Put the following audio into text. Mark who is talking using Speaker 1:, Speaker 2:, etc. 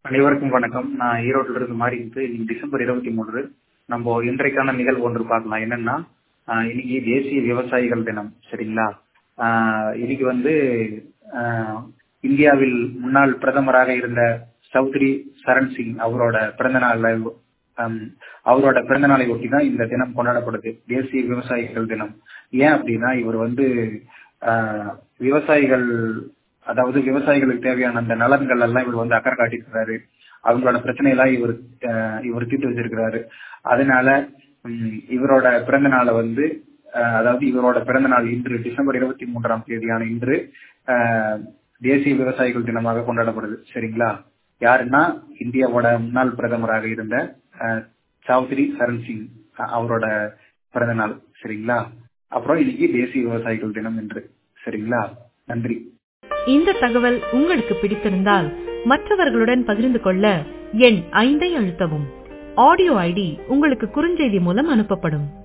Speaker 1: அனைவருக்கும் வணக்கம் நான் ஈரோட்டில் இருந்து மாறி இருந்து இன்னைக்கு டிசம்பர் இருபத்தி மூன்று நம்ம இன்றைக்கான நிகழ்வு ஒன்று பார்க்கலாம் என்னன்னா ஆஹ் இன்னைக்கு தேசிய விவசாயிகள் தினம் சரிங்களா ஆஹ் இன்னைக்கு வந்து ஆஹ் இந்தியாவில் முன்னாள் பிரதமராக இருந்த சௌத்ரி சரண் சிங் அவரோட பிறந்த நாள்ல ஹம், அவரோட பிறந்த நாளை ஒட்டி தான் இந்த தினம் கொண்டாடப்படுது தேசிய விவசாயிகள் தினம் ஏன் அப்படின்னா இவர் வந்து ஆஹ், விவசாயிகள் அதாவது விவசாயிகளுக்கு தேவையான அந்த நலன்கள் எல்லாம் இவர் வந்து அக்கறை காட்டியிருக்கிறாரு அவங்களோட பிரச்சனையெல்லாம் இவர் ஆஹ், இவர் தீர்த்து வச்சிருக்கிறாரு அதனால ஹம், இவரோட பிறந்த நாளை வந்து ஆஹ், அதாவது இவரோட பிறந்த நாள் இன்று டிசம்பர் இருபத்தி மூன்றாம் தேதியான இன்று ஆஹ், தேசிய விவசாயிகள் தினமாக கொண்டாடப்படுது சரிங்களா யாருன்னா இந்தியாவோட முன்னாள் பிரதமராக இருந்த ஆஹ், சௌத்ரி சரண் சிங் அ- அவரோட பிறந்த நாள் சரிங்களா அப்புறம் இன்னைக்கு தேசிய விவசாயிகள் தினம் என்று சரிங்களா நன்றி
Speaker 2: இந்த தகவல் உங்களுக்கு பிடித்திருந்தால் மற்றவர்களுடன் பகிர்ந்து கொள்ள எண் ஐந்தை அழுத்தவும் ஆடியோ ஐடி உங்களுக்கு குறுஞ்செய்தி மூலம் அனுப்பப்படும்